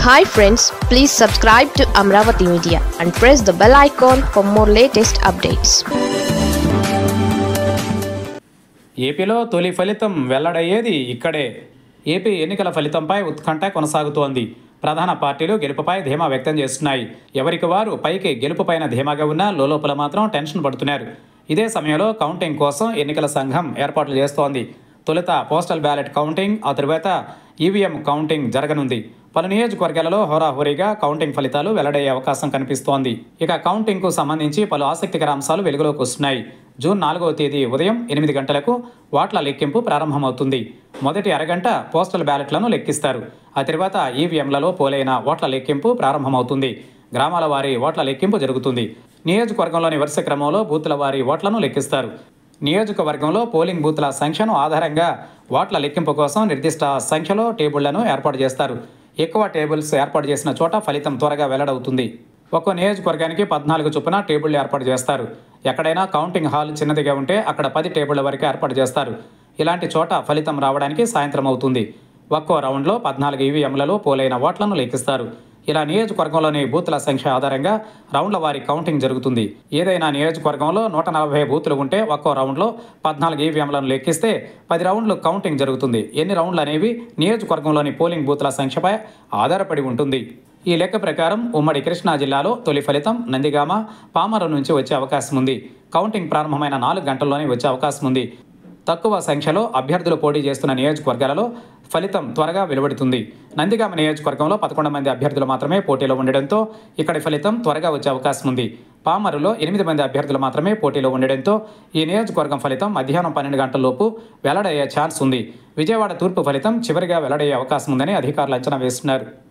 hi friends please subscribe to Amaravati media and press the bell icon for more latest updates ఏపీలో తొలి ఫలితం వెల్లడయ్యేది ఇక్కడే AP ఎన్నికల ఫలితంపై ఉత్కంఠ కొనసాగుతోంది ప్రధాన పార్టీలు గెలుపుపై ధీమా వ్యక్తం చేస్తున్నాయి ఎవరికి వారు పైకి గెలుపుపైన ధీమాగా ఉన్న లోపల మాత్రం టెన్షన్ పడుతున్నారు ఇదే సమయంలో కౌంటింగ్ కోసం ఎన్నికల సంఘం ఏర్పాట్లు చేస్తోంది తొలుత పోస్టల్ బ్యాలెట్ కౌంటింగ్ ఆ తరువాత ఈవీఎం కౌంటింగ్ జరగనుంది పలు నియోజకవర్గాలలో హోరాహోరీగా కౌంటింగ్ ఫలితాలు వెల్లడయ్యే అవకాశం కనిపిస్తోంది ఇక కౌంటింగ్కు సంబంధించి పలు ఆసక్తికర అంశాలు వెలుగులోకి వస్తున్నాయి జూన్ నాలుగవ తేదీ ఉదయం ఎనిమిది గంటలకు ఓట్ల లెక్కింపు ప్రారంభమవుతుంది మొదటి అరగంట పోస్టల్ బ్యాలెట్లను లెక్కిస్తారు ఆ తర్వాత ఈవీఎంలలో పోలైన ఓట్ల లెక్కింపు ప్రారంభమవుతుంది గ్రామాల వారి ఓట్ల లెక్కింపు జరుగుతుంది నియోజకవర్గంలోని వరుస క్రమంలో బూత్ల వారి ఓట్లను లెక్కిస్తారు నియోజకవర్గంలో పోలింగ్ బూత్ల సంఖ్యను ఆధారంగా ఓట్ల లెక్కింపు కోసం నిర్దిష్ట సంఖ్యలో టేబుళ్లను ఏర్పాటు చేస్తారు ఎక్కువ టేబుల్స్ ఏర్పాటు చేసిన చోట ఫలితం త్వరగా వెల్లడవుతుంది ఒక్కో నియోజకవర్గానికి పద్నాలుగు చొప్పున టేబుళ్లు ఏర్పాటు చేస్తారు ఎక్కడైనా కౌంటింగ్ హాల్ చిన్నదిగా ఉంటే అక్కడ పది టేబుళ్ల వరకు ఏర్పాటు చేస్తారు ఇలాంటి చోట ఫలితం రావడానికి సాయంత్రం అవుతుంది ఒక్కో రౌండ్లో పద్నాలుగు ఈవీఎంలలో పోలైన ఓట్లను లెక్కిస్తారు ఇలా నియోజకవర్గంలోని బూత్ల సంఖ్య ఆధారంగా రౌండ్ల వారి కౌంటింగ్ జరుగుతుంది ఏదైనా నియోజకవర్గంలో నూట నలభై బూతులు ఉంటే ఒక్కో రౌండ్లో పద్నాలుగు ఈవీఎంలను లెక్కిస్తే పది రౌండ్లు కౌంటింగ్ జరుగుతుంది ఎన్ని రౌండ్లు అనేవి నియోజకవర్గంలోని పోలింగ్ బూత్ల సంఖ్యపై ఆధారపడి ఉంటుంది ఈ లెక్క ప్రకారం ఉమ్మడి కృష్ణా జిల్లాలో తొలి ఫలితం నందిగామ పామరం నుంచి వచ్చే అవకాశం ఉంది కౌంటింగ్ ప్రారంభమైన నాలుగు గంటల్లోనే వచ్చే అవకాశం ఉంది తక్కువ సంఖ్యలో అభ్యర్థులు పోటీ చేస్తున్న నియోజకవర్గాలలో ఫలితం త్వరగా వెలువడుతుంది నందిగామ నియోజకవర్గంలో పదకొండు మంది అభ్యర్థులు మాత్రమే పోటీలో ఉండడంతో ఇక్కడి ఫలితం త్వరగా వచ్చే అవకాశం ఉంది పామరులో ఎనిమిది మంది అభ్యర్థులు మాత్రమే పోటీలో ఉండడంతో ఈ నియోజకవర్గం ఫలితం మధ్యాహ్నం పన్నెండు గంటలలోపు వెల్లడయ్యే ఛాన్స్ ఉంది విజయవాడ తూర్పు ఫలితం చివరిగా వెల్లడయ్యే అవకాశం ఉందని అధికారులు అంచనా వేస్తున్నారు